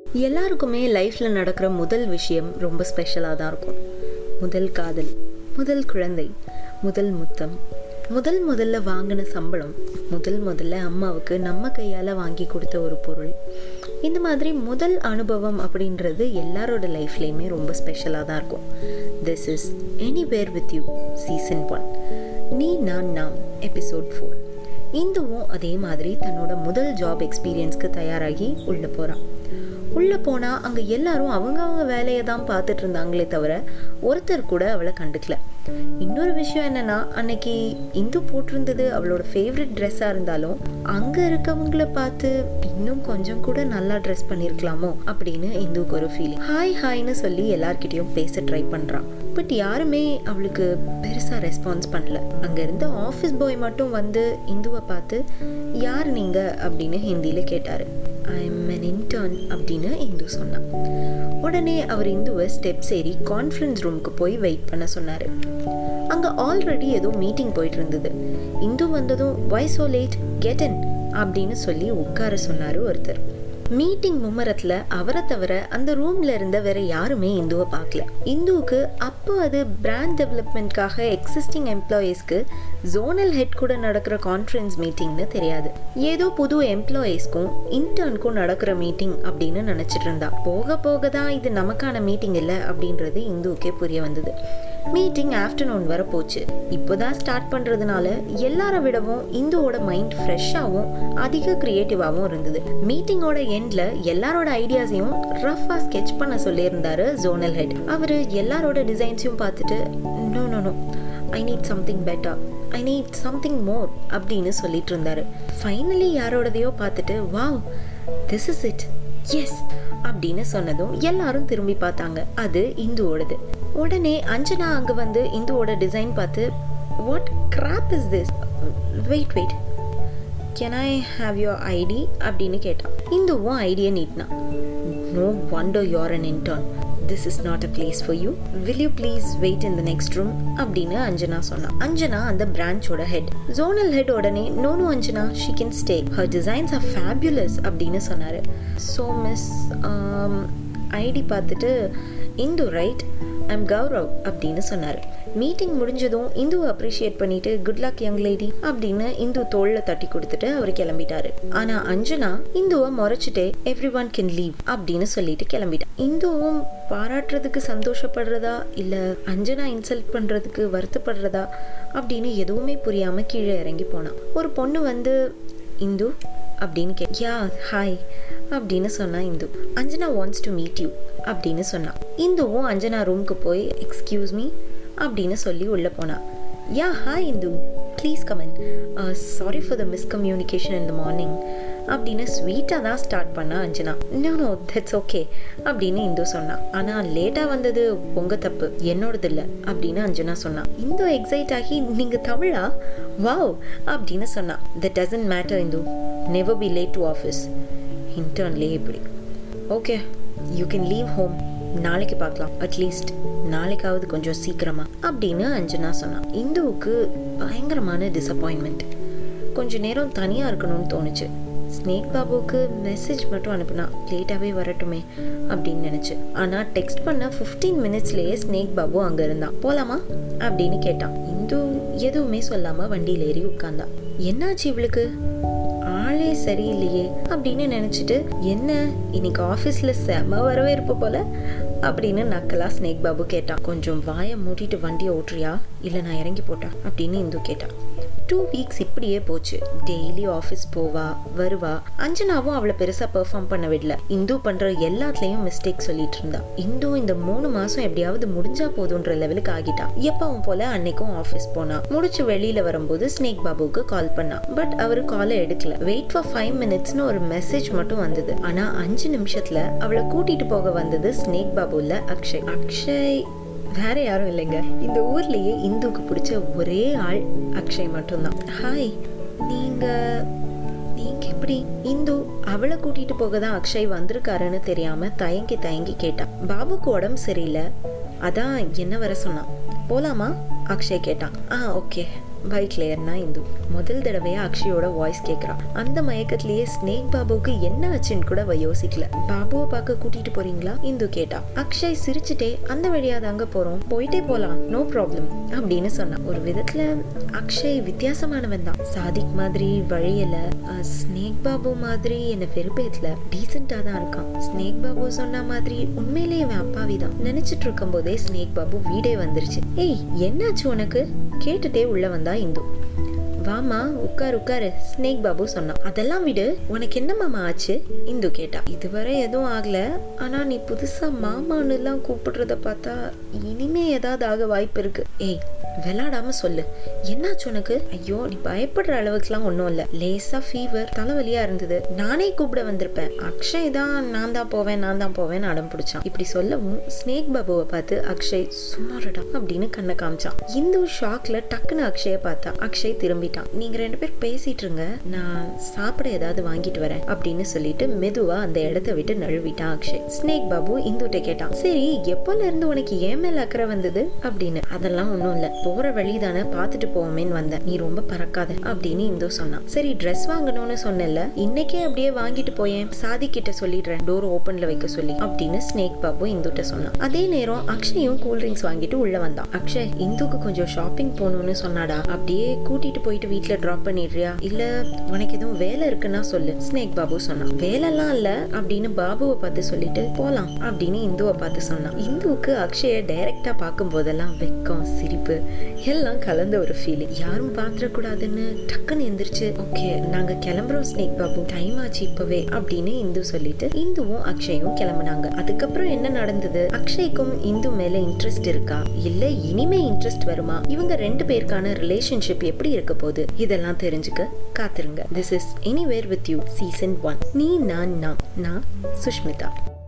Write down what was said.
எல்லாருக்குமே லைஃப்பில் நடக்கிற முதல் விஷயம் ரொம்ப ஸ்பெஷலாக தான் இருக்கும் முதல் காதல் முதல் குழந்தை முதல் முத்தம் முதல் முதல்ல வாங்கின சம்பளம் முதல் முதல்ல அம்மாவுக்கு நம்ம கையால் வாங்கி கொடுத்த ஒரு பொருள் இந்த மாதிரி முதல் அனுபவம் அப்படின்றது எல்லாரோட லைஃப்லேயுமே ரொம்ப ஸ்பெஷலாக தான் இருக்கும் this is anywhere with you season one நீ நான் நாம் எபிசோட் ஃபோர் இந்துவும் அதே மாதிரி தன்னோட முதல் ஜாப் எக்ஸ்பீரியன்ஸ்க்கு தயாராகி உள்ளே போகிறான் உள்ளே போனால் அங்கே எல்லாரும் அவங்க அவங்க வேலையை தான் பார்த்துட்டு இருந்தாங்களே தவிர ஒருத்தர் கூட அவளை கண்டுக்கல இன்னொரு விஷயம் என்னன்னா அன்னைக்கு இந்து போட்டிருந்தது அவளோட ஃபேவரட் ட்ரெஸ்ஸாக இருந்தாலும் அங்கே இருக்கவங்கள பார்த்து இன்னும் கொஞ்சம் கூட நல்லா ட்ரெஸ் பண்ணியிருக்கலாமோ அப்படின்னு இந்துவுக்கு ஒரு ஃபீலிங் ஹாய் ஹாய்னு சொல்லி எல்லார்கிட்டயும் பேச ட்ரை பண்ணுறான் பட் யாருமே அவளுக்கு பெருசாக ரெஸ்பான்ஸ் பண்ணல அங்கே இருந்த ஆஃபீஸ் பாய் மட்டும் வந்து இந்துவை பார்த்து யார் நீங்கள் அப்படின்னு ஹிந்தியில் கேட்டார் ஐ எம் an intern அப்படின்னு இந்து சொன்னான் உடனே அவர் இந்துவை ஸ்டெப்ஸ் ஏறி கான்ஃபரன்ஸ் ரூமுக்கு போய் வெயிட் பண்ண சொன்னார் அங்கே ஆல்ரெடி ஏதோ மீட்டிங் போயிட்டு இருந்தது இந்து வந்ததும் why so late get in அப்படின்னு சொல்லி உட்கார சொன்னார் ஒருத்தர் மீட்டிங் மும்மரத்தில் அவரை தவிர அந்த ரூம்ல இருந்த வேற யாருமே இந்துவை பார்க்கல இந்துவுக்கு அப்போ அது பிராண்ட் டெவலப்மெண்ட்காக எக்ஸிஸ்டிங் எம்ப்ளாயீஸ்க்கு ஜோனல் ஹெட் கூட நடக்கிற கான்ஃபரன்ஸ் மீட்டிங்னு தெரியாது ஏதோ புது எம்ப்ளாயீஸ்க்கும் இன்டர்னுக்கும் நடக்கிற மீட்டிங் அப்படின்னு நினச்சிட்டு இருந்தா போக போக தான் இது நமக்கான மீட்டிங் இல்லை அப்படின்றது இந்துவுக்கே புரிய வந்தது மீட்டிங் ஆஃப்டர்நூன் வர போச்சு இப்போதான் ஸ்டார்ட் பண்ணுறதுனால எல்லார விடவும் இந்துவோட மைண்ட் ஃப்ரெஷ்ஷாகவும் அதிக க்ரியேட்டிவாகவும் இருந்தது மீட்டிங்கோட எண்டில் எல்லாரோட ஐடியாஸையும் ரஃபாக ஸ்கெச் பண்ண சொல்லியிருந்தாரு ஜோனல் ஹெட் அவர் எல்லாரோட டிசைன்ஸையும் பார்த்துட்டு no no no I need something better I need something more அப்படின்னு சொல்லிட்டு இருந்தாரு ஃபைனலி யாரோடதையோ பார்த்துட்டு wow this is it yes அப்படின்னு சொன்னதும் எல்லாரும் திரும்பி பார்த்தாங்க அது இந்துவோடது உடனே அஞ்சனா அங்கே வந்து இந்துவோட டிசைன் பார்த்து what crap is this wait wait can I have your ID அப்படின்னு கேட்டான் இந்துவும் ஐடியை நீட்டினான் no wonder you're an intern this is not a place for you will you please wait in the next room அப்படின்னு அஞ்சனா சொன்னான் அஞ்சனா அந்த பிரான்ச்சோட head zonal head உடனே no no Anjana she can stay her designs are fabulous அப்படின்னு சொன்னார் so miss ID பார்த்துட்டு Hindu right I'm Gaurav அப்படின்னு சொன்னார் மீட்டிங் முடிஞ்சதும் இந்துவை அப்ரிஷியேட் பண்ணிட்டு குட் லக் யங் லேடி அப்படின்னு இந்து தோளில் தட்டி கொடுத்துட்டு அவர் கிளம்பிட்டாரு ஆனா அஞ்சனா இந்துவை முறைச்சிட்டே எவ்ரி ஒன் கேன் லீவ் அப்படின்னு சொல்லிட்டு கிளம்பிட்டான் இந்துவும் பாராட்டுறதுக்கு சந்தோஷப்படுறதா இல்ல அஞ்சனா இன்சல்ட் பண்றதுக்கு வருத்தப்படுறதா அப்படின்னு எதுவுமே புரியாம கீழே இறங்கி போனான் ஒரு பொண்ணு வந்து இந்து அப்படின்னு கே யா ஹாய் அப்படின்னு சொன்னா Indu Anjana wants to meet you அப்படின்னு சொன்னான் இந்துவும் அஞ்சனா ரூம்க்கு போய் எக்ஸ்கியூஸ் மீ அப்படின்னு சொல்லி உள்ளே போனான் yeah hi Indu please come on sorry for the miscommunication in the morning அப்படின்னு ஸ்வீட்டாக தான் ஸ்டார்ட் பண்ணா Anjana no no that's okay அப்படின்னு இந்து சொன்னான் ஆனால் லேட்டாக வந்தது உங்கள் தப்பு என்னோடது இல்லை அப்படின்னு அஞ்சனா சொன்னான் இந்து எக்ஸைட் ஆகி நீங்கள் தமிழா வாவ் அப்படின்னு சொன்னான் that doesn't matter Indu never be late to office இன்டர்ன்லேயே இப்படி okay you can leave home நாளைக்கு பார்க்கலாம் அட்லீஸ்ட் நாளைக்காவது கொஞ்சம் சீக்கிரமா அப்படின்னு அஞ்சனா சொன்னான் இந்துவுக்கு பயங்கரமான டிசப்பாயின்மெண்ட் கொஞ்ச நேரம் தனியாக இருக்கணும்னு தோணுச்சு ஸ்னேக் பாபுவுக்கு மெசேஜ் மட்டும் அனுப்புனா லேட்டாகவே வரட்டுமே அப்படின்னு நினச்சி ஆனால் டெக்ஸ்ட் பண்ண ஃபிஃப்டீன் மினிட்ஸ்லேயே ஸ்னேக் பாபு அங்கே இருந்தான் போகலாமா அப்படின்னு கேட்டான் இந்து எதுவுமே சொல்லாமல் வண்டியில் ஏறி உட்காந்தான் என்னாச்சு இவளுக்கு ஆளே சரியில்லையே அப்படின்னு நினச்சிட்டு என்ன இன்னைக்கு ஆஃபீஸில் செம வரவேற்பு போல அப்படின்னு நக்கலா ஸ்னேக் பாபு கேட்டான் கொஞ்சம் வாயை மூடிட்டு வண்டியை ஓட்டுறியா இல்லை நான் இறங்கி போட்டா அப்படின்னு இந்து கேட்டான் டூ வீக்ஸ் இப்படியே போச்சு டெய்லி ஆஃபீஸ் போவா வருவா அஞ்சனாவும் அவளை பெருசாக பெர்ஃபார்ம் பண்ண விடல இந்து பண்ணுற எல்லாத்துலேயும் மிஸ்டேக் சொல்லிட்டு இருந்தா இந்து இந்த மூணு மாதம் எப்படியாவது முடிஞ்சா போதுன்ற லெவலுக்கு ஆகிட்டா எப்பவும் போல அன்னைக்கும் ஆஃபீஸ் போனா முடிச்சு வெளியில வரும்போது ஸ்னேக் பாபுவுக்கு கால் பண்ணா பட் அவரு காலை எடுக்கல வெயிட் ஃபார் ஃபைவ் மினிட்ஸ்னு ஒரு மெசேஜ் மட்டும் வந்தது ஆனா அஞ்சு நிமிஷத்துல அவளை கூட்டிட்டு போக வந்தது ஸ்னேக் பாபு இல்ல அக்ஷய் அக்ஷய் வேற யாரும் இல்லைங்க இந்த ஊர்லயே இந்துக்கு பிடிச்ச ஒரே ஆள் அக்ஷய் மட்டும்தான் ஹாய் நீங்க நீங்க எப்படி இந்து அவளை கூட்டிட்டு போக தான் அக்ஷய் வந்திருக்காருன்னு தெரியாம தயங்கி தயங்கி கேட்டான் பாபுக்கு உடம்பு சரியில்லை அதான் என்ன வர சொன்னான் போலாமா அக்ஷய் கேட்டான் ஆ ஓகே பைக்ல ஏறினா இந்து முதல் தடவையா அக்ஷயோட வாய்ஸ் கேக்குறா அந்த மயக்கத்திலேயே ஸ்னேக் பாபுவுக்கு என்ன ஆச்சுன்னு கூட அவ யோசிக்கல பாபுவை பார்க்க கூட்டிட்டு போறீங்களா இந்து கேட்டா அக்ஷய் சிரிச்சுட்டே அந்த வழியா தாங்க போறோம் போயிட்டே போலாம் நோ ப்ராப்ளம் அப்படின்னு சொன்னான் ஒரு விதத்துல அக்ஷய் வித்தியாசமானவன் தான் சாதிக் மாதிரி வழியல அஹ், ஸ்னேக் பாபு மாதிரி என்ன வெறுப்பேத்துல டீசெண்டா தான் இருக்கான் ஸ்னேக் பாபு சொன்ன மாதிரி உண்மையிலேயே இவன் அப்பாவி தான் நினைச்சிட்டு இருக்கும் போதே ஸ்னேக் பாபு வீடே வந்துருச்சு ஏய் என்னாச்சு உனக்கு கேட்டுட்டே உள்ள வந்தா இந்து வாமா உட்காரு உட்காரு ஸ்னேக் பாபு சொன்னான் அதெல்லாம் விடு உனக்கு என்ன மாமா ஆச்சு இந்து கேட்டா இதுவரை எதுவும் ஆகல ஆனா நீ புதுசா மாமான்னு எல்லாம் கூப்பிடுறத பார்த்தா இனிமே ஏதாவது ஆக வாய்ப்பு இருக்கு ஏய் விளாடாம சொல்லு என்னாச்சு உனக்கு ஐயோ நீ பயப்படுற அளவுக்குலாம் ஒன்றும் இல்லை லேசா ஃபீவர் தலைவலியா இருந்தது நானே கூப்பிட வந்திருப்பேன் அக்ஷய் தான் நான் தான் போவேன் நான் தான் போவேன்னு அடம் பிடிச்சான் இப்படி சொல்லவும் ஸ்னேக் பாபுவை பார்த்து அக்ஷய் சும்மாருடா அப்படின்னு கண்ணை காமிச்சான் இந்து ஷாக்ல டக்குன்னு அக்ஷயை பார்த்தா அக்ஷய் திரும்பிட்டான் நீங்க ரெண்டு பேர் பேசிட்டு இருங்க நான் சாப்பிட ஏதாவது வாங்கிட்டு வரேன் அப்படின்னு சொல்லிட்டு மெதுவா அந்த இடத்த விட்டு நழுவிட்டான் அக்ஷய் ஸ்னேக் பாபு இந்துட்ட கேட்டான் சரி எப்போல இருந்து உனக்கு ஏன் மேல அக்கறை வந்தது அப்படின்னு அதெல்லாம் ஒண்ணும் இல்ல போற வழி தானே பார்த்துட்டு போவோமேன்னு வந்தேன் நீ ரொம்ப பறக்காத அப்படின்னு இந்து சொன்னான் சரி ட்ரெஸ் வாங்கணும்னு சொன்னேன்ல இன்னைக்கே அப்படியே வாங்கிட்டு போயேன் சாதி கிட்ட சொல்லிடுறேன் டோர் ஓப்பன்ல வைக்க சொல்லி அப்படின்னு ஸ்னேக் பாபு இந்துட்ட சொன்னான் அதே நேரம் அக்ஷயும் கூல் ட்ரிங்க்ஸ் வாங்கிட்டு உள்ள வந்தான் அக்ஷய் இந்துக்கு கொஞ்சம் ஷாப்பிங் போகணும்னு சொன்னாடா அப்படியே கூட்டிட்டு போயிட்டு வீட்ல டிராப் பண்ணிடுறியா இல்ல உனக்கு எதுவும் வேலை இருக்குன்னா சொல்லு ஸ்னேக் பாபு சொன்னான் வேலைலாம் இல்ல அப்படின்னு பாபுவை பார்த்து சொல்லிட்டு போலாம் அப்படின்னு இந்துவை பார்த்து சொன்னான் இந்துவுக்கு அக்ஷய டைரக்டா பார்க்கும் போதெல்லாம் வெக்கம் சிரிப்பு எல்லாம் கலந்த ஒரு ஃபீலிங் யாரும் பாத்திரக்கூடாதுன்னு டக்குன்னு எந்திரிச்சு ஓகே நாங்க கிளம்புறோம் ஸ்னேக் பாபு டைம் ஆச்சு இப்பவே அப்படின்னு இந்து சொல்லிட்டு இந்துவும் அக்ஷயும் கிளம்புனாங்க அதுக்கப்புறம் என்ன நடந்தது அக்ஷய்க்கும் இந்து மேல இன்ட்ரெஸ்ட் இருக்கா இல்ல இனிமே இன்ட்ரெஸ்ட் வருமா இவங்க ரெண்டு பேருக்கான ரிலேஷன்ஷிப் எப்படி இருக்க போகுது இதெல்லாம் தெரிஞ்சுக்க காத்திருங்க this is anywhere with you season one நீ நான் நாம் நான் சுஷ்மிதா